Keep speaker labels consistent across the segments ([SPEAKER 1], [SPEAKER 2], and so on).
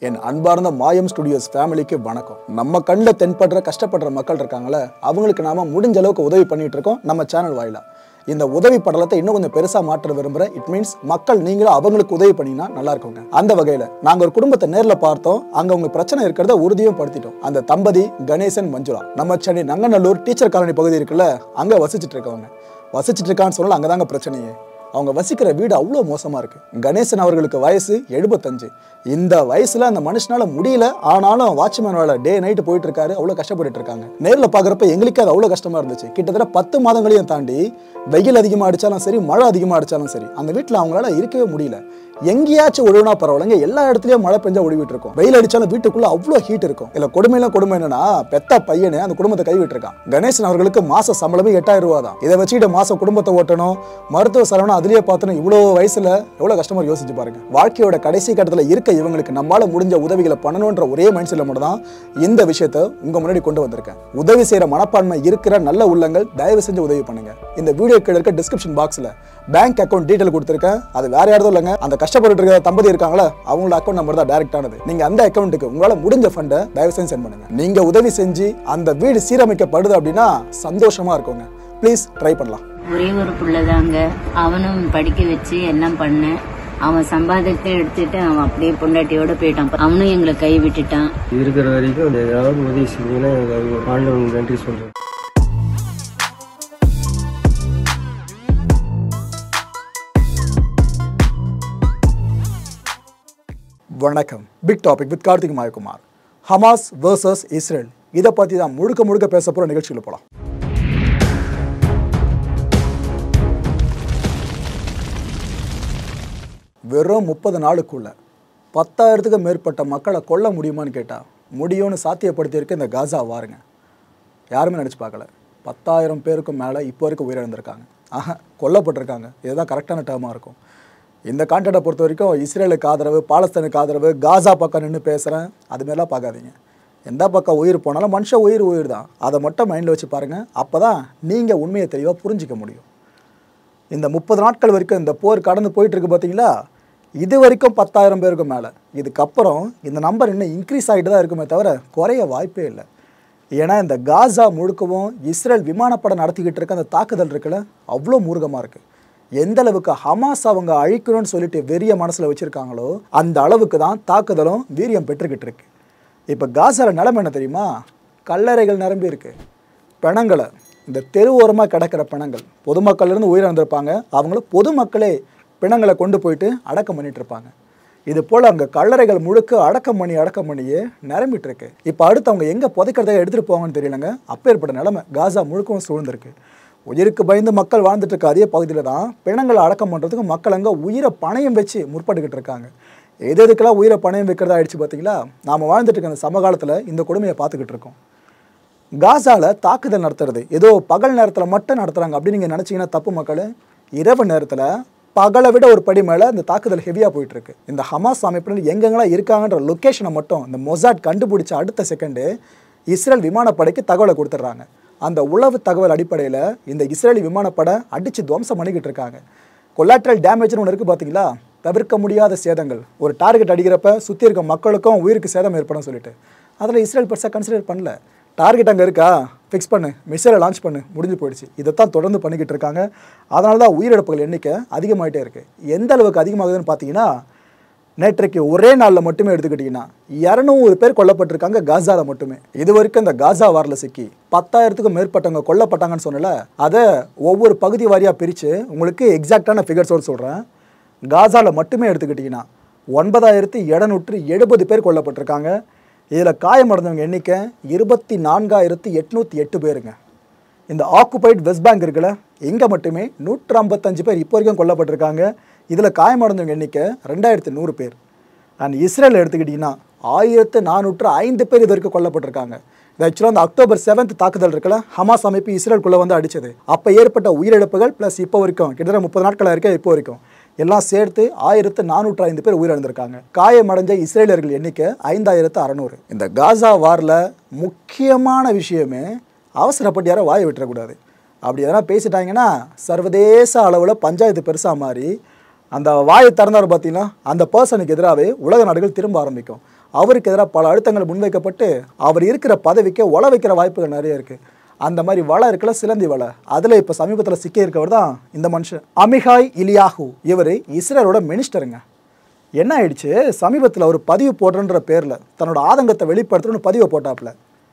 [SPEAKER 1] என் அன்பார்ந்த மாயம் ஸ்டுடியோஸ் ஃபேமிலிக்கு வணக்கம் நம்ம கண்ணில் தென்படுற கஷ்டப்படுற மக்கள் இருக்காங்களே அவங்களுக்கு நாம முடிஞ்ச அளவுக்கு உதவி பண்ணிட்டு இருக்கோம் நம்ம சேனல் வாயிலா இந்த உதவி படலத்தை இன்னும் கொஞ்சம் பெருசா மாற்ற விரும்புறேன் இட் மீன்ஸ் மக்கள் நீங்களும் அவங்களுக்கு உதவி பண்ணீங்கன்னா நல்லா இருக்குங்க அந்த வகையில நாங்க ஒரு குடும்பத்தை நேர்ல பார்த்தோம் அங்க உங்க பிரச்சனை இருக்கிறத உறுதியும் படுத்திட்டோம் அந்த தம்பதி கணேசன் மஞ்சுளா நம்ம சென்னை நங்கநல்லூர் டீச்சர் காலனி பகுதி இருக்குல்ல அங்க வசிச்சுட்டு இருக்கவங்க வசிச்சுட்டு இருக்கான்னு சொன்னால அங்கதாங்க பிரச்சனையே அவங்க வசிக்கிற வீடு அவ்வளோ மோசமாக இருக்கு கணேசன் அவர்களுக்கு வயசு எழுபத்தஞ்சு இந்த வயசுல அந்த மனுஷனால முடியல ஆனாலும் வாட்ச்மேன் வேலை டே நைட்டு போயிட்டு இருக்காரு அவ்வளோ கஷ்டப்பட்டுட்டு இருக்காங்க நேரில் பார்க்குறப்ப எங்களுக்கு அது அவ்வளோ கஷ்டமா இருந்துச்சு கிட்டத்தட்ட பத்து மாதங்களையும் தாண்டி வெயில் அதிகமாக அடிச்சாலும் சரி மழை அதிகமாக அடிச்சாலும் சரி அந்த வீட்டில் அவங்களால இருக்கவே முடியல எங்கேயாச்சும் ஒழுகுனா பரவாயில்லைங்க எல்லா இடத்துலயும் மழை பெஞ்சா ஒழுவிட்டு இருக்கும் வெயில் அடிச்சாலும் வீட்டுக்குள்ள அவ்வளோ ஹீட் இருக்கும் இல்ல கொடுமையில கொடுமை என்னன்னா பெத்த பையனே அந்த குடும்பத்தை கைவிட்டு இருக்கான் கணேசன் அவர்களுக்கு மாச சம்பளமே எட்டாயிரம் ரூபா தான் இதை வச்சுக்கிட்டு மாசம் குடும்பத்தை ஓட்டணும் மருத்துவ செலவுனா அதுலயே பார்த்தணும் இவ்வளோ வயசுல எவ்வளவு கஷ்டமா யோசிச்சு பாருங்க வாழ்க்கையோட கடைசி கட்டத்துல இருக்க இவங்களுக்கு நம்மளால முடிஞ்ச உதவிகளை பண்ணணுன்ற ஒரே மைண்ட் செட்ல மட்டும் தான் இந்த விஷயத்த உங்க முன்னாடி கொண்டு வந்திருக்கேன் உதவி செய்யற மனப்பான்மை இருக்கிற நல்ல உள்ளங்கள் தயவு செஞ்சு உதவி பண்ணுங்க இந்த வீடியோ கீழ இருக்க டிஸ்கிரிப்ஷன் பாக்ஸ்ல பேங்க் அக்கௌண்ட் டீடைல் கொடுத்துருக்கேன் அது வேற யாரும் இல்லைங்க அந்த கஷ்டப்பட்டு இருக்கிற தம்பதி இருக்காங்களா அவங்களோட அக்கௌண்ட் நம்பர் தான் டைரக்ட் ஆனது நீங்க அந்த அக்கௌண்ட்டுக்கு உங்களால முடிஞ்ச ஃபண்டை தயவு செஞ்சு சென்ட் பண்ணுங்க நீங்க உதவி செஞ்சு அந்த வீடு சீரமைக்கப்படுது அப்படின்னா சந்தோஷமா இருக்குங்க ப்ளீஸ் ட்ரை பண்ணலாம்
[SPEAKER 2] ஒரே ஒரு புள்ளதாங்க அவனும் படிக்க வச்சு எல்லாம் பண்ணேன் அவன் சம்பாதித்தை எடுத்துட்டு அவன் அப்படியே பொண்டாட்டியோட போயிட்டான் அவனும் எங்களை கை விட்டுட்டான்
[SPEAKER 3] இருக்கிற வரைக்கும் ஏதாவது உதவி செஞ்சீங்கன்னா எனக்கு ஆண்டவனுக்கு நன்றி சொல்றேன்
[SPEAKER 1] வணக்கம் big topic with Karthik Mayakumar Hamas versus Israel இதை பற்றி தான் முழுக்க முழுக்க பேச போகிற நிகழ்ச்சியில் போகலாம் வெறும் முப்பது நாளுக்குள்ள பத்தாயிரத்துக்கு மேற்பட்ட மக்களை கொல்ல முடியுமான்னு கேட்டால் முடியும்னு சாத்தியப்படுத்தியிருக்க இந்த காசா வாருங்க யாருமே நினச்சி பார்க்கல பத்தாயிரம் பேருக்கும் மேலே இப்போ வரைக்கும் உயிரிழந்திருக்காங்க ஆஹா கொல்லப்பட்டிருக்காங்க இதுதான் கரெக்டான டேர்மாக இருக்கும் இந்த கான்டெக்டை பொறுத்த வரைக்கும் இஸ்ரேலுக்கு ஆதரவு பாலஸ்தீனுக்கு ஆதரவு காசா பக்கம் நின்று பேசுகிறேன் அதுமாரிலாம் பார்க்காதீங்க எந்த பக்கம் உயிர் போனாலும் மனுஷன் உயிர் உயிர் தான் அதை மட்டும் மைண்டில் வச்சு பாருங்கள் அப்போ தான் நீங்கள் உண்மையை தெளிவாக புரிஞ்சிக்க முடியும் இந்த முப்பது நாட்கள் வரைக்கும் இந்த போர் கடந்து போயிட்டு இருக்கு பார்த்தீங்களா இது வரைக்கும் பத்தாயிரம் பேருக்கு மேலே இதுக்கப்புறம் இந்த நம்பர் இன்னும் இன்க்ரீஸ் ஆகிட்டு தான் இருக்குமே தவிர குறைய வாய்ப்பே இல்லை ஏன்னா இந்த காசா முழுக்கவும் இஸ்ரேல் விமானப்படம் நடத்திக்கிட்டு இருக்க அந்த தாக்குதல் இருக்குல்ல அவ்வளோ மூர்க்கமாக இருக்குது எந்த அளவுக்கு ஹமாஸ் அவங்க அழிக்கணும்னு சொல்லிட்டு வெறிய மனசில் வச்சுருக்காங்களோ அந்த அளவுக்கு தான் தாக்குதலும் வீரியம் பெற்றுக்கிட்டு இருக்கு இப்போ காசால நிலைமை என்ன தெரியுமா கல்லறைகள் நிரம்பி இருக்கு பிணங்களை இந்த தெரு ஓரமாக கிடக்கிற பிணங்கள் பொதுமக்கள் இருந்து உயிரிழந்திருப்பாங்க அவங்களும் பொதுமக்களே பிணங்களை கொண்டு போயிட்டு அடக்கம் பண்ணிட்டு இருப்பாங்க இது போல் அங்கே கல்லறைகள் முழுக்க அடக்கம் பண்ணி அடக்கம் பண்ணியே நிரம்பிட்டு இருக்கு இப்போ அடுத்து அவங்க எங்கே புதைக்கிறதை எடுத்துகிட்டு போவாங்கன்னு தெரியலங்க அப்பேற்பட்ட நிலைமை காசா முழுக்கவும் சூழ்ந்திருக்கு உயிருக்கு பயந்து மக்கள் வாழ்ந்துட்டு இருக்க அதே பகுதியில் தான் பிணங்களை அடக்கம் பண்ணுறதுக்கு மக்கள் அங்கே உயிரை பணயம் வச்சு முற்பட்டுக்கிட்டு இருக்காங்க எது எதுக்கெல்லாம் உயிரை பணயம் வைக்கிறதா ஆயிடுச்சு பார்த்தீங்களா நாம் வாழ்ந்துட்டு இருக்க அந்த சமகாலத்தில் இந்த கொடுமையை பார்த்துக்கிட்டு இருக்கோம் காசால தாக்குதல் நடத்துறது ஏதோ பகல் நேரத்தில் மட்டும் நடத்துகிறாங்க அப்படின்னு நீங்கள் நினச்சிங்கன்னா தப்பு மக்கள் இரவு நேரத்தில் பகலை விட ஒரு படி மேலே இந்த தாக்குதல் ஹெவியாக போயிட்டு இருக்கு இந்த ஹமாஸ் அமைப்பினர் எங்கெங்கெல்லாம் இருக்காங்கன்ற லொக்கேஷனை மட்டும் இந்த மொசாட் கண்டுபிடிச்ச அடுத்த செகண்டு இஸ்ரேல் விமானப்படைக்கு தகவலை கொடுத்துட்றாங்க அந்த உளவு தகவல் அடிப்படையில் இந்த இஸ்ரேலி விமானப்படை அடித்து துவம்சம் பண்ணிக்கிட்டு இருக்காங்க கொலாட்ரல் டேமேஜ்னு ஒன்று இருக்குது பார்த்தீங்களா தவிர்க்க முடியாத சேதங்கள் ஒரு டார்கெட் அடிக்கிறப்ப சுற்றி இருக்க மக்களுக்கும் உயிருக்கு சேதம் ஏற்படும் சொல்லிட்டு அதில் இஸ்ரேல் பெருசாக கன்சிடர் பண்ணல டார்கெட் அங்கே இருக்கா ஃபிக்ஸ் பண்ணு மிசைலை லான்ச் பண்ணு முடிஞ்சு போயிடுச்சு இதைத்தான் தொடர்ந்து பண்ணிக்கிட்டு இருக்காங்க அதனால தான் உயிரிழப்புகள் எண்ணிக்கை அதிகமாகிட்டே இருக்குது எந்த அளவுக்கு அதிகமாகுதுன்னு பார்த்தீங்கன்னா நேற்றைக்கு ஒரே நாளில் மட்டுமே எடுத்துக்கிட்டிங்கன்னா இரநூறு பேர் கொல்லப்பட்டிருக்காங்க காசாவில் மட்டுமே இது வரைக்கும் இந்த காசா வாரில் சிக்கி பத்தாயிரத்துக்கும் மேற்பட்டவங்க கொல்லப்பட்டாங்கன்னு சொன்னல அதை ஒவ்வொரு பகுதி வாரியாக பிரித்து உங்களுக்கு எக்ஸாக்டான ஃபிகர்ஸோடு சொல்கிறேன் காசாவில் மட்டுமே எடுத்துக்கிட்டிங்கன்னா ஒன்பதாயிரத்தி எழுநூற்று எழுபது பேர் கொல்லப்பட்டிருக்காங்க இதில் காயமடைந்தவங்க எண்ணிக்கை இருபத்தி நான்காயிரத்தி எட்நூற்றி எட்டு பேருங்க இந்த ஆக்குபைட் வெஸ்ட் பேங்க் இருக்குல்ல இங்கே மட்டுமே நூற்று ஐம்பத்தஞ்சு பேர் இப்போ வரைக்கும் கொல்லப்பட்டிருக்காங்க இதில் காயமடைந்தவங்க எண்ணிக்கை ரெண்டாயிரத்தி நூறு பேர் அண்ட் இஸ்ரேல் எடுத்துக்கிட்டிங்கன்னா ஆயிரத்து நானூற்று ஐந்து பேர் இது வரைக்கும் கொல்லப்பட்டிருக்காங்க இது ஆக்சுவலாக அந்த அக்டோபர் செவன்த் தாக்குதல் இருக்குல்ல ஹமாஸ் அமைப்பு இஸ்ரேலுக்குள்ளே வந்து அடிச்சது அப்போ ஏற்பட்ட உயிரிழப்புகள் ப்ளஸ் இப்போ வரைக்கும் கிட்டத்தட்ட முப்பது நாட்களாக இருக்க இப்போ வரைக்கும் எல்லாம் சேர்த்து ஆயிரத்து நானூற்று ஐந்து பேர் உயிரிழந்திருக்காங்க காயமடைஞ்ச இஸ்ரேலர்கள் எண்ணிக்கை ஐந்தாயிரத்து அறநூறு இந்த காசா வாரில் முக்கியமான விஷயமே அவசரப்பட்டு யாரும் வாயை விட்டுறக்கூடாது அப்படி எதனா பேசிட்டாங்கன்னா சர்வதேச அளவில் பஞ்சாயத்து பெருசாக மாறி அந்த வாயை திறந்தார் பார்த்தீங்கன்னா அந்த பர்சனுக்கு எதிராகவே உலக நாடுகள் திரும்ப ஆரம்பிக்கும் அவருக்கு எதிராக பல அழுத்தங்கள் முன்வைக்கப்பட்டு அவர் இருக்கிற பதவிக்கு ஒல வைக்கிற வாய்ப்புகள் நிறைய இருக்குது அந்த மாதிரி வலை இருக்குல்ல சிலந்தி வலை அதில் இப்போ சமீபத்தில் சிக்கி இருக்கவர் தான் இந்த மனுஷன் அமிகாய் இலியாஹூ இவர் இஸ்ரேலோட மினிஸ்டருங்க என்ன ஆயிடுச்சு சமீபத்தில் ஒரு பதிவு போடுறன்ற பேரில் தன்னோட ஆதங்கத்தை வெளிப்படுத்தணும்னு பதிவை போட்டாப்புல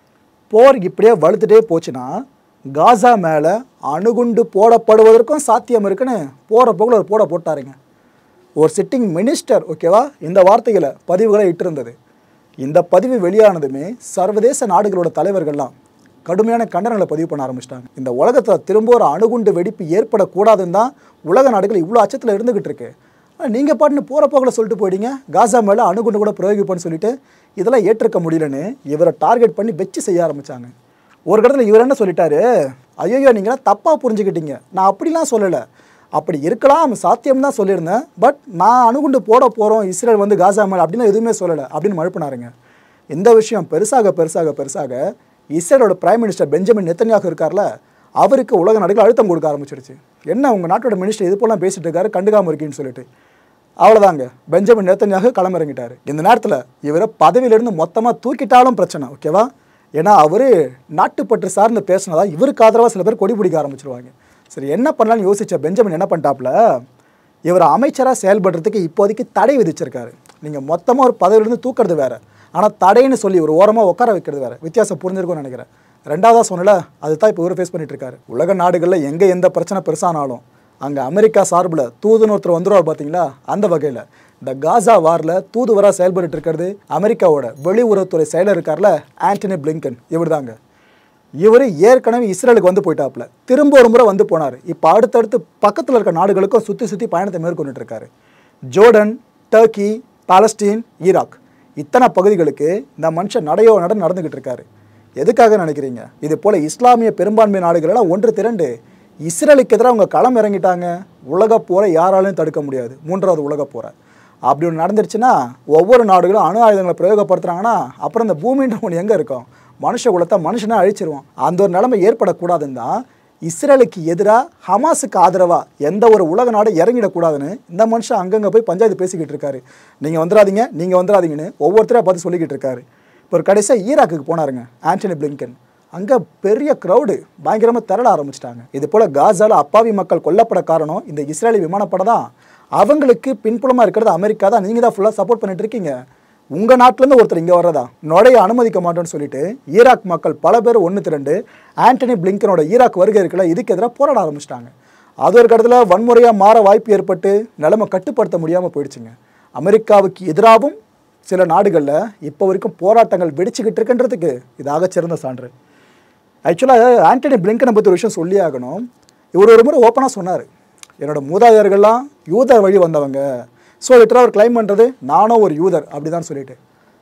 [SPEAKER 1] போர் இப்படியே வலுத்துட்டே போச்சுன்னா காசா மேலே அணுகுண்டு போடப்படுவதற்கும் சாத்தியம் இருக்குன்னு போகிற போக்கில் ஒரு போட போட்டாருங்க ஒரு சிட்டிங் மினிஸ்டர் ஓகேவா இந்த வார்த்தைகளை பதிவுகளை இட்டிருந்தது இந்த பதிவு வெளியானதுமே சர்வதேச நாடுகளோட தலைவர்கள்லாம் கடுமையான கண்டனங்களை பதிவு பண்ண ஆரம்பிச்சிட்டாங்க இந்த உலகத்தில் திரும்ப ஒரு அணுகுண்டு வெடிப்பு ஏற்படக்கூடாதுன்னு தான் உலக நாடுகள் இவ்வளோ அச்சத்தில் இருந்துகிட்டு இருக்கு நீங்கள் பாட்டுன்னு போகிற போக்கில் சொல்லிட்டு போயிட்டீங்க காசா மேலே அணுகுண்டு கூட பிரயோகிப்போன்னு சொல்லிட்டு இதெல்லாம் ஏற்றுக்க முடியலன்னு இவரை டார்கெட் பண்ணி வச்சு செய்ய ஆரம்பிச்சாங்க ஒரு இடத்துல இவர் என்ன சொல்லிட்டாரு ஐயோ நீங்களாம் தப்பாக புரிஞ்சுக்கிட்டீங்க நான் அப்படிலாம் சொல்லலை அப்படி இருக்கலாம் சாத்தியம் தான் சொல்லியிருந்தேன் பட் நான் அணுகுண்டு போட போகிறோம் இஸ்ரேல் வந்து காசா மேலே அப்படின்னு எதுவுமே சொல்லலை அப்படின்னு மழுப்பினாருங்க இந்த விஷயம் பெருசாக பெருசாக பெருசாக இஸ்ரேலோட பிரைம் மினிஸ்டர் பெஞ்சமின் நெத்தன்யாகு இருக்கார்ல அவருக்கு உலக நாடுகள் அழுத்தம் கொடுக்க ஆரம்பிச்சிருச்சு என்ன உங்கள் நாட்டோட மினிஸ்டர் இது போலாம் பேசிட்டு இருக்காரு கண்டுக்காம இருக்கீன்னு சொல்லிட்டு அவ்வளோதாங்க பெஞ்சமின் நேத்தன்யாகு களமிறங்கிட்டாரு இந்த நேரத்தில் இவரை பதவியிலிருந்து மொத்தமாக தூக்கிட்டாலும் பிரச்சனை ஓகேவா ஏன்னா அவர் நாட்டுப்பற்று சார்ந்து பேசினதா இவருக்கு ஆதரவாக சில பேர் கொடி பிடிக்க ஆரம்பிச்சிருவாங்க சரி என்ன பண்ணலாம்னு யோசிச்ச பெஞ்சமின் என்ன பண்ணிட்டாப்புல இவர் அமைச்சராக செயல்படுறதுக்கு இப்போதைக்கு தடை விதிச்சிருக்காரு நீங்கள் மொத்தமாக ஒரு பதவியிலிருந்து தூக்குறது வேற ஆனால் தடைன்னு சொல்லி ஒரு ஓரமாக உட்கார வைக்கிறது வேற வித்தியாசம் புரிஞ்சிருக்கும்னு நினைக்கிறேன் ரெண்டாவதாக சொன்னல அதுதான் இப்போ இவர் ஃபேஸ் பண்ணிட்டு இருக்காரு உலக நாடுகளில் எங்கே எந்த பிரச்சனை பெருசானாலும் அங்கே அமெரிக்கா சார்பில் தூதுன்னு ஒருத்தர் வந்துருவார் பார்த்தீங்களா அந்த வகையில் இந்த காசா வாரில் தூதுவராக செயல்பட்டு இருக்கிறது அமெரிக்காவோட வெளியுறவுத்துறை செயலர் இருக்கார்ல ஆண்டனி பிளிங்கன் இவர் தாங்க இவர் ஏற்கனவே இஸ்ரேலுக்கு வந்து போயிட்டாப்புல திரும்ப ஒரு முறை வந்து போனார் இப்போ அடுத்தடுத்து பக்கத்தில் இருக்க நாடுகளுக்கும் சுற்றி சுற்றி பயணத்தை மேற்கொண்டுட்டு இருக்காரு ஜோர்டன் டர்க்கி பாலஸ்தீன் ஈராக் இத்தனை பகுதிகளுக்கு இந்த மனுஷன் நடையோ நட நடந்துக்கிட்டு இருக்காரு எதுக்காக நினைக்கிறீங்க இது போல இஸ்லாமிய பெரும்பான்மை நாடுகளெல்லாம் ஒன்று திரண்டு இஸ்ரேலுக்கு எதிராக அவங்க களம் இறங்கிட்டாங்க உலகப் போரை யாராலையும் தடுக்க முடியாது மூன்றாவது உலகப் போரை அப்படி ஒன்று நடந்துருச்சுன்னா ஒவ்வொரு நாடுகளும் அணு ஆயுதங்களை பிரயோகப்படுத்துறாங்கன்னா அப்புறம் இந்த பூமின்ற ஒன்று எங்கே இருக்கும் மனுஷ குலத்தை மனுஷனை அழிச்சிருவோம் அந்த ஒரு நிலைமை ஏற்படக்கூடாதுன்னு தான் இஸ்ரேலுக்கு எதிராக ஹமாஸுக்கு ஆதரவாக எந்த ஒரு உலக நாடு இறங்கிடக்கூடாதுன்னு இந்த மனுஷன் அங்கங்கே போய் பஞ்சாயத்து பேசிக்கிட்டு இருக்காரு நீங்கள் வந்துடாதீங்க நீங்கள் வந்துடாதீங்கன்னு ஒவ்வொருத்தரையும் பார்த்து சொல்லிக்கிட்டு இருக்காரு இப்போ ஒரு கடைசியாக ஈராக்குக்கு போனாருங்க ஆண்டனி பிளிங்கன் அங்கே பெரிய க்ரௌடு பயங்கரமாக திரள ஆரம்பிச்சிட்டாங்க இது போல் காசால அப்பாவி மக்கள் கொல்லப்பட காரணம் இந்த இஸ்ரேலி விமானப்படம் தான் அவங்களுக்கு பின்புலமாக இருக்கிறது அமெரிக்கா தான் நீங்கள் தான் ஃபுல்லாக சப்போர்ட் பண்ணிட்டு இருக்கீங்க உங்கள் நாட்டிலேருந்து ஒருத்தர் இங்கே வர்றதா நுழைய அனுமதிக்க மாட்டோம்னு சொல்லிட்டு ஈராக் மக்கள் பல பேர் ஒன்று திரண்டு ஆண்டனி பிளிங்கனோட ஈராக் வருகை இருக்குல்ல இதுக்கு எதிராக போராட ஆரம்பிச்சிட்டாங்க அது ஒரு இடத்துல வன்முறையாக மாற வாய்ப்பு ஏற்பட்டு நிலைமை கட்டுப்படுத்த முடியாமல் போயிடுச்சுங்க அமெரிக்காவுக்கு எதிராகவும் சில நாடுகளில் இப்போ வரைக்கும் போராட்டங்கள் வெடிச்சுக்கிட்டு இருக்குன்றதுக்கு இதாக சிறந்த சான்று ஆக்சுவலாக ஆண்டனி பிளிங்கனை பற்றி ஒரு விஷயம் சொல்லி ஆகணும் இவர் ஒரு முறை ஓப்பனாக சொன்னார் என்னோட மூதாதையர்கள்லாம் யூத வழி வந்தவங்க ஸோ லிட்டராக அவர் கிளைம் பண்ணுறது நானும் ஒரு யூதர் அப்படி தான் சொல்லிட்டு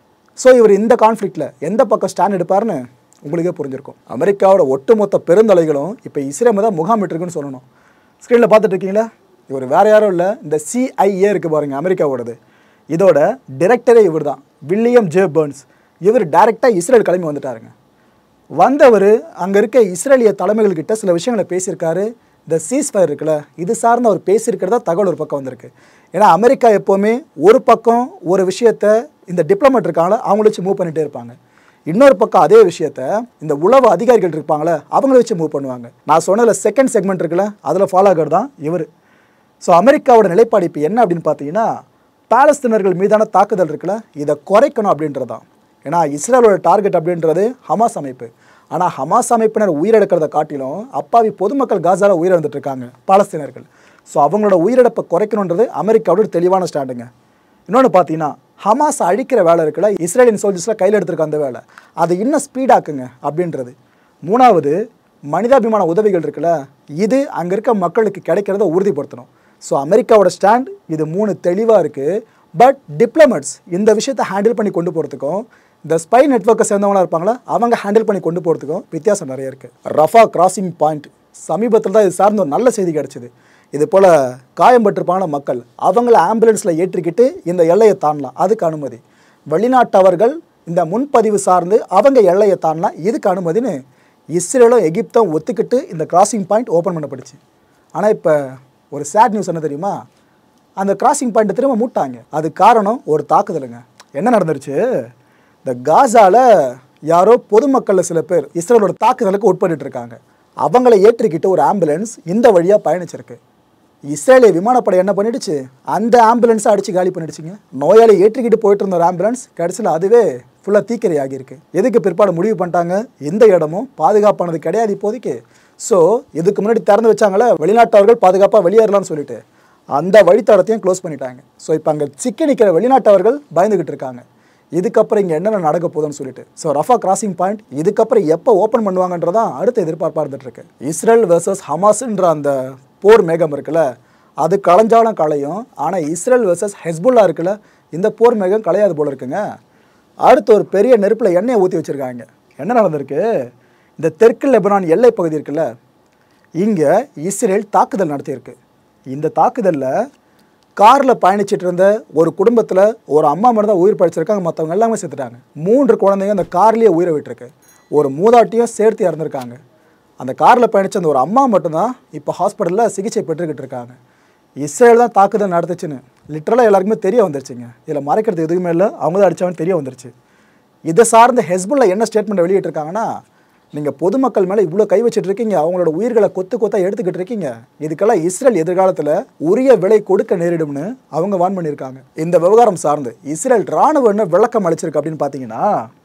[SPEAKER 1] ஸோ இவர் இந்த கான்ஃப்ளிக்டில் எந்த பக்கம் ஸ்டாண்ட் எடுப்பார்னு உங்களுக்கே புரிஞ்சிருக்கும் அமெரிக்காவோட ஒட்டுமொத்த பெருந்தலைகளும் இப்போ இஸ்ரேம் தான் முகாமிட்டிருக்குன்னு சொல்லணும் ஸ்க்ரீனில் பார்த்துட்டு இருக்கீங்களா இவர் வேற யாரும் இல்லை இந்த சிஐஏ இருக்குது பாருங்க அமெரிக்காவோடது இதோட டிரெக்டரே இவர் தான் வில்லியம் ஜே பர்ன்ஸ் இவர் டைரெக்டாக இஸ்ரேல் கிளம்பி வந்துட்டாருங்க வந்தவர் அங்கே இருக்க இஸ்ரேலிய தலைமைகள்கிட்ட சில விஷயங்களை பேசியிருக்காரு இந்த சீஸ்ஃபயர் இருக்குல்ல இது சார்ந்து அவர் பேசியிருக்கிறதா தகவல் ஒரு பக்கம் வந்திருக்கு ஏன்னா அமெரிக்கா எப்போவுமே ஒரு பக்கம் ஒரு விஷயத்த இந்த டிப்ளமேட் இருக்காங்களே அவங்கள வச்சு மூவ் பண்ணிகிட்டே இருப்பாங்க இன்னொரு பக்கம் அதே விஷயத்த இந்த உளவு அதிகாரிகள் இருப்பாங்களே அவங்கள வச்சு மூவ் பண்ணுவாங்க நான் சொன்னதில் செகண்ட் செக்மெண்ட் இருக்குல்ல அதில் ஃபாலோ ஆகிறது தான் இவர் ஸோ அமெரிக்காவோட நிலைப்பாடு இப்போ என்ன அப்படின்னு பார்த்தீங்கன்னா பாலஸ்தீனர்கள் மீதான தாக்குதல் இருக்குல்ல இதை குறைக்கணும் அப்படின்றது தான் ஏன்னா இஸ்ரேலோட டார்கெட் அப்படின்றது ஹமாஸ் அமைப்பு ஆனால் ஹமாஸ் அமைப்பினர் உயிரிழக்கிறத காட்டிலும் அப்பாவி பொதுமக்கள் காசால உயிரிழந்துட்டு இருக்காங்க பாலஸ்தீனர்கள் ஸோ அவங்களோட உயிரிழப்பை குறைக்கணுன்றது அமெரிக்காவோட ஒரு தெளிவான ஸ்டாண்டுங்க இன்னொன்று பார்த்தீங்கன்னா ஹமாஸ் அழிக்கிற வேலை இருக்குல்ல இஸ்ரேலியன் சோல்ஜர்ஸில் கையில் எடுத்திருக்க அந்த வேலை அதை இன்னும் ஸ்பீடாக்குங்க அப்படின்றது மூணாவது மனிதாபிமான உதவிகள் இருக்குல்ல இது அங்கே இருக்க மக்களுக்கு கிடைக்கிறத உறுதிப்படுத்தணும் ஸோ அமெரிக்காவோட ஸ்டாண்ட் இது மூணு தெளிவாக இருக்குது பட் டிப்ளமேட்ஸ் இந்த விஷயத்தை ஹேண்டில் பண்ணி கொண்டு போகிறதுக்கும் இந்த ஸ்பை நெட்ஒர்க்கை சேர்ந்தவங்களா இருப்பாங்களா அவங்க ஹேண்டில் பண்ணி கொண்டு போகிறதுக்கும் வித்தியாசம் நிறைய இருக்குது ரஃபா கிராசிங் பாயிண்ட் சமீபத்தில் தான் இது சார்ந்த ஒரு நல்ல செய்தி கிடச்சிது இது போல் காயம்பட்டிருப்பான மக்கள் அவங்கள ஆம்புலன்ஸில் ஏற்றிக்கிட்டு இந்த எல்லையை தாண்டலாம் அதுக்கு அனுமதி வெளிநாட்டவர்கள் இந்த முன்பதிவு சார்ந்து அவங்க எல்லையை தாண்டலாம் இதுக்கு அனுமதின்னு இஸ்ரேலும் எகிப்தும் ஒத்துக்கிட்டு இந்த கிராசிங் பாயிண்ட் ஓப்பன் பண்ணப்படுச்சு ஆனால் இப்போ ஒரு சேட் நியூஸ் என்ன தெரியுமா அந்த கிராசிங் பாயிண்ட்டை திரும்ப மூட்டாங்க அது காரணம் ஒரு தாக்குதலுங்க என்ன நடந்துருச்சு இந்த காசால யாரோ பொதுமக்களில் சில பேர் இஸ்ரேலோட தாக்குதலுக்கு உட்பட்டு இருக்காங்க அவங்கள ஏற்றிக்கிட்டு ஒரு ஆம்புலன்ஸ் இந்த வழியாக பயணிச்சிருக்கு இஸ்ரேலிய விமானப்படை என்ன பண்ணிடுச்சு அந்த ஆம்புலன்ஸை அடிச்சு காலி பண்ணிடுச்சுங்க நோயாளி ஏற்றிக்கிட்டு போயிட்டு இருந்த ஒரு ஆம்புலன்ஸ் கடைசியில் அதுவே ஃபுல்லாக தீக்கிரை ஆகியிருக்கு எதுக்கு பிற்பாடு முடிவு பண்ணிட்டாங்க எந்த இடமும் பாதுகாப்பானது கிடையாது இப்போதைக்கு ஸோ இதுக்கு முன்னாடி திறந்து வச்சாங்களே வெளிநாட்டவர்கள் பாதுகாப்பாக வெளியேறலாம்னு சொல்லிட்டு அந்த வழித்தடத்தையும் க்ளோஸ் பண்ணிட்டாங்க ஸோ இப்போ அங்கே சிக்கி நிற்கிற வெளிநாட்டவர்கள் பயந்துகிட்டு இருக்காங்க இதுக்கப்புறம் இங்கே என்னென்ன நடக்க போகுதுன்னு சொல்லிட்டு ஸோ ரஃபா கிராசிங் பாயிண்ட் இதுக்கப்புறம் எப்போ ஓப்பன் பண்ணுவாங்கன்றதான் அடுத்த எதிர்பார்ப்பாக இருந்துட்டு இருக்கு இஸ்ரேல் வெர்சஸ் ஹமாஸ்ன்ற அந்த போர் மேகம் இருக்குல்ல அது களைஞ்சாலும் களையும் ஆனால் இஸ்ரேல் வெர்சஸ் ஹெஸ்புல்லா இருக்குல்ல இந்த போர் மேகம் களையாது போல இருக்குங்க அடுத்து ஒரு பெரிய நெருப்பில் எண்ணெயை ஊற்றி வச்சுருக்காங்க என்ன நடந்திருக்கு இந்த தெற்கு லெபனான் எல்லை பகுதி இருக்குல்ல இங்கே இஸ்ரேல் தாக்குதல் நடத்தியிருக்கு இந்த தாக்குதலில் காரில் பயணிச்சிட்டு இருந்த ஒரு குடும்பத்தில் ஒரு அம்மா மட்டும் தான் உயிர் பழிச்சிருக்காங்க மற்றவங்க எல்லாமே செத்துட்டாங்க மூன்று குழந்தைங்க அந்த கார்லேயே உயிரை விட்டுருக்கு ஒரு மூதாட்டியும் சேர்த்து இறந்துருக்காங்க அந்த காரில் பயணிச்ச அந்த ஒரு அம்மா மட்டும்தான் இப்போ ஹாஸ்பிட்டலில் சிகிச்சை பெற்றுக்கிட்டு இருக்காங்க இஸ்ரேல் தான் தாக்குதல் நடத்துச்சுன்னு லிட்டரலாக எல்லாருக்குமே தெரிய வந்துருச்சுங்க இதில் மறைக்கிறது எதுவுமே இல்லை அவங்க தான் அடித்தவன் தெரிய வந்துருச்சு இதை சார்ந்த ஹெஸ்புல்லா என்ன ஸ்டேட்மெண்ட் வெளியிட்டிருக்காங்கன்னா நீங்கள் பொதுமக்கள் மேலே இவ்வளோ கை வச்சுட்டு இருக்கீங்க அவங்களோட உயிர்களை கொத்து கொத்தா எடுத்துக்கிட்டு இருக்கீங்க இதுக்கெல்லாம் இஸ்ரேல் எதிர்காலத்தில் உரிய விலை கொடுக்க நேரிடும்னு அவங்க வான் பண்ணியிருக்காங்க இந்த விவகாரம் சார்ந்து இஸ்ரேல் ராணுவ என்ன விளக்கம் அளிச்சிருக்கு அப்படின்னு பார்த்தீங்கன்னா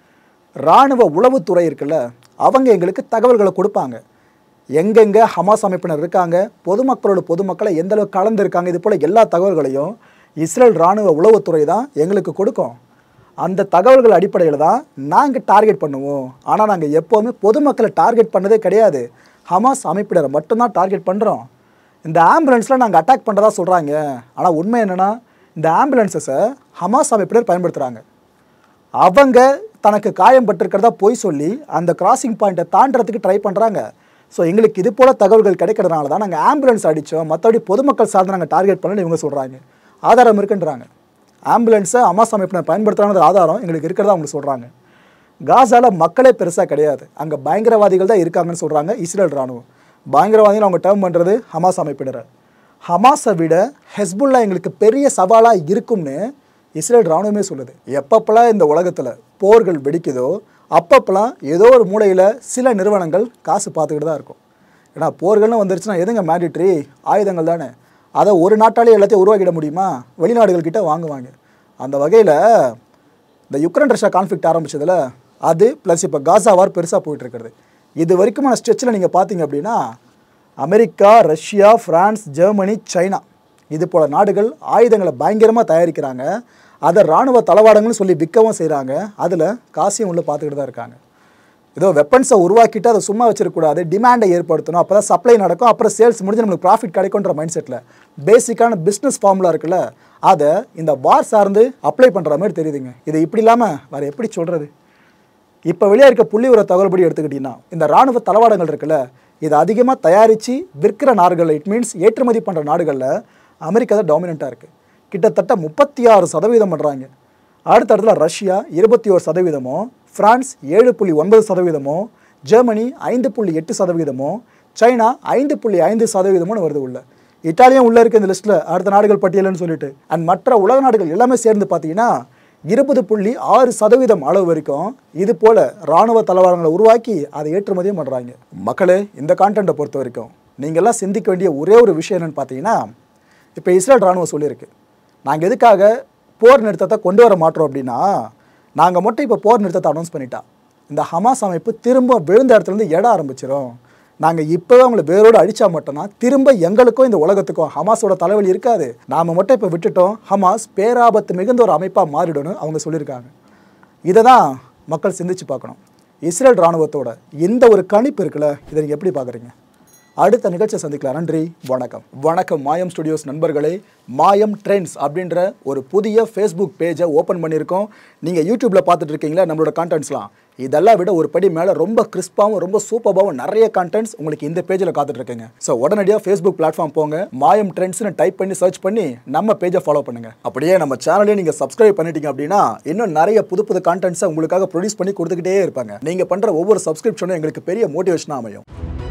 [SPEAKER 1] ராணுவ உளவுத்துறை இருக்குல்ல அவங்க எங்களுக்கு தகவல்களை கொடுப்பாங்க எங்கெங்க ஹமாஸ் அமைப்பினர் இருக்காங்க பொதுமக்களோட பொதுமக்களை எந்த அளவுக்கு கலந்துருக்காங்க இது போல் எல்லா தகவல்களையும் இஸ்ரேல் ராணுவ உளவுத்துறை தான் எங்களுக்கு கொடுக்கும் அந்த தகவல்கள் அடிப்படையில் தான் நாங்கள் டார்கெட் பண்ணுவோம் ஆனால் நாங்கள் எப்போவுமே பொதுமக்களை டார்கெட் பண்ணதே கிடையாது ஹமாஸ் அமைப்பினரை மட்டும்தான் டார்கெட் பண்ணுறோம் இந்த ஆம்புலன்ஸில் நாங்கள் அட்டாக் பண்ணுறதா சொல்கிறாங்க ஆனால் உண்மை என்னென்னா இந்த ஆம்புலன்ஸஸை ஹமாஸ் அமைப்பினர் பயன்படுத்துகிறாங்க அவங்க தனக்கு காயம் பட்டிருக்கிறதா போய் சொல்லி அந்த கிராசிங் பாயிண்ட்டை தாண்டறதுக்கு ட்ரை பண்ணுறாங்க ஸோ எங்களுக்கு இது போல தகவல்கள் கிடைக்கிறதுனால தான் நாங்கள் ஆம்புலன்ஸ் அடித்தோம் மற்றபடி பொதுமக்கள் சார்ந்து நாங்கள் டார்கெட் பண்ணல இவங்க சொல்கிறாங்க ஆதாரம் இருக்குன்றாங்க ஆம்புலன்ஸை அமாஸ் அமைப்பினர் பயன்படுத்துகிறாங்க ஆதாரம் எங்களுக்கு இருக்கிறதா அவங்க சொல்கிறாங்க காசால மக்களே பெருசாக கிடையாது அங்கே பயங்கரவாதிகள் தான் இருக்காங்கன்னு சொல்கிறாங்க இஸ்ரேல் ராணுவம் பயங்கரவாதிகள் அவங்க டேர்ம் பண்ணுறது ஹமாஸ் அமைப்பினரை ஹமாஸை விட ஹெஸ்புல்லா எங்களுக்கு பெரிய சவாலாக இருக்கும்னு இஸ்ரேல் ராணுவமே சொல்லுது எப்பப்பெல்லாம் இந்த உலகத்தில் போர்கள் வெடிக்குதோ அப்பப்பெல்லாம் ஏதோ ஒரு மூலையில் சில நிறுவனங்கள் காசு பார்த்துக்கிட்டு தான் இருக்கும் ஏன்னா போர்கள்னு வந்துருச்சுன்னா எதுங்க மேண்டிட்ரி ஆயுதங்கள் தானே அதை ஒரு நாட்டாலே எல்லாத்தையும் உருவாக்கிட முடியுமா வெளிநாடுகள் கிட்ட வாங்குவாங்க அந்த வகையில் இந்த யுக்ரைன் ரஷ்யா கான்ஃப்ளிக்ட் ஆரம்பிச்சதுல அது ப்ளஸ் இப்போ காசா வார் பெருசாக போயிட்டு இருக்கிறது இது வரைக்குமான ஸ்ட்ரெச்சில் நீங்கள் பார்த்தீங்க அப்படின்னா America Russia France Germany China இது போல நாடுகள் ஆயுதங்களை பயங்கரமாக தயாரிக்கிறாங்க அதை இராணுவ தளவாடங்கள்னு சொல்லி விற்கவும் செய்கிறாங்க அதில் காசையும் உள்ள பார்த்துக்கிட்டு தான் இருக்காங்க ஏதோ வெப்பன்ஸை உருவாக்கிட்டு அதை சும்மா வச்சிருக்கக்கூடாது டிமாண்டை ஏற்படுத்தணும் அப்போ தான் சப்ளை நடக்கும் அப்புறம் சேல்ஸ் முடிஞ்சு நம்மளுக்கு ப்ராஃபிட் கிடைக்குன்ற மைண்ட் செட்டில் பேசிக்கான பிஸ்னஸ் ஃபார்முலா இருக்குல்ல அதை இந்த வார் சார்ந்து அப்ளை பண்ணுற மாதிரி தெரியுதுங்க இது இப்படி இல்லாமல் வேறு எப்படி சொல்கிறது இப்போ வெளியே இருக்க புள்ளி உர தகவல்படி எடுத்துக்கிட்டிங்கன்னா இந்த ராணுவ தளவாடங்கள் இருக்குல்ல இது அதிகமாக தயாரித்து விற்கிற நாடுகளில் இட் மீன்ஸ் ஏற்றுமதி பண்ணுற நாடுகளில் அமெரிக்கா தான் டாமினண்ட்டாக இருக்குது கிட்டத்தட்ட முப்பத்தி ஆறு சதவீதம் பண்ணுறாங்க அடுத்த இடத்துல ரஷ்யா இருபத்தி ஒரு சதவீதமோ ஃப்ரான்ஸ் ஏழு புள்ளி ஒன்பது சதவீதமோ ஜெர்மனி ஐந்து புள்ளி எட்டு சதவீதமோ சைனா ஐந்து புள்ளி ஐந்து சதவீதமோன்னு வருது உள்ள இட்டாலியும் உள்ளே இருக்குது இந்த லிஸ்ட்டில் அடுத்த நாடுகள் பட்டியலுன்னு சொல்லிட்டு அண்ட் மற்ற உலக நாடுகள் எல்லாமே சேர்ந்து பார்த்தீங்கன்னா இருபது புள்ளி ஆறு சதவீதம் அளவு வரைக்கும் இது போல ராணுவ தளவாடங்களை உருவாக்கி அதை ஏற்றுமதியும் பண்ணுறாங்க மக்களே இந்த கான்டென்ட்டை பொறுத்த வரைக்கும் நீங்கள்லாம் சிந்திக்க வேண்டிய ஒரே ஒரு விஷயம் என்னன்னு பார்த்தீங்கன்னா இப்போ இஸ்ரேல் ராணுவம் சொல்லியிருக்கு நாங்கள் எதுக்காக போர் நிறுத்தத்தை கொண்டு வர மாட்டோம் அப்படின்னா நாங்கள் மட்டும் இப்போ போர் நிறுத்தத்தை அனௌன்ஸ் பண்ணிட்டா இந்த ஹமாஸ் அமைப்பு திரும்ப விழுந்த இடத்துலேருந்து எட ஆரம்பிச்சிடும் நாங்கள் இப்போவே அவங்களை வேரோடு அடித்தா மட்டும்தான் திரும்ப எங்களுக்கும் இந்த உலகத்துக்கும் ஹமாஸோட தலைவலி இருக்காது நாம் மட்டும் இப்போ விட்டுட்டோம் ஹமாஸ் பேராபத்து மிகுந்த ஒரு அமைப்பாக மாறிடும்னு அவங்க சொல்லியிருக்காங்க இதை தான் மக்கள் சிந்திச்சு பார்க்கணும் இஸ்ரேல் ராணுவத்தோட இந்த ஒரு கணிப்பு இருக்குல்ல இதை நீங்கள் எப்படி பார்க்குறீங்க அடுத்த நிகழ்ச்சியை சந்திக்கலாம் நன்றி வணக்கம் வணக்கம் மாயம் ஸ்டுடியோஸ் நண்பர்களே மாயம் ட்ரெண்ட்ஸ் அப்படின்ற ஒரு புதிய ஃபேஸ்புக் பேஜை ஓப்பன் பண்ணியிருக்கோம் நீங்கள் யூடியூப்பில் பார்த்துட்டு இருக்கீங்களா நம்மளோட கான்டென்ட்ஸ்லாம் இதெல்லாம் விட ஒரு படி மேலே ரொம்ப கிறிஸ்பாகவும் ரொம்ப சூப்பராகவும் நிறைய கான்டென்ட்ஸ் உங்களுக்கு இந்த பேஜில் காத்துட்டு இருக்குங்க ஸோ உடனடியாக ஃபேஸ்புக் பிளாட்ஃபார்ம் போங்க மாயம் ட்ரெண்ட்ஸ்னு டைப் பண்ணி சர்ச் பண்ணி நம்ம பேஜை ஃபாலோ பண்ணுங்க அப்படியே நம்ம சேனலையும் நீங்கள் சப்ஸ்கிரைப் பண்ணிட்டீங்க அப்படின்னா இன்னும் நிறைய புது புது கான்டென்ட்ஸை உங்களுக்காக ப்ரொடியூஸ் பண்ணி கொடுத்துக்கிட்டே இருப்பாங்க நீங்கள் பண்ணுற ஒவ்வொரு சப்ஸ்கிரிப்ஷனும் எங்களுக்கு பெரிய மோட்டிவேஷனாக அமையும்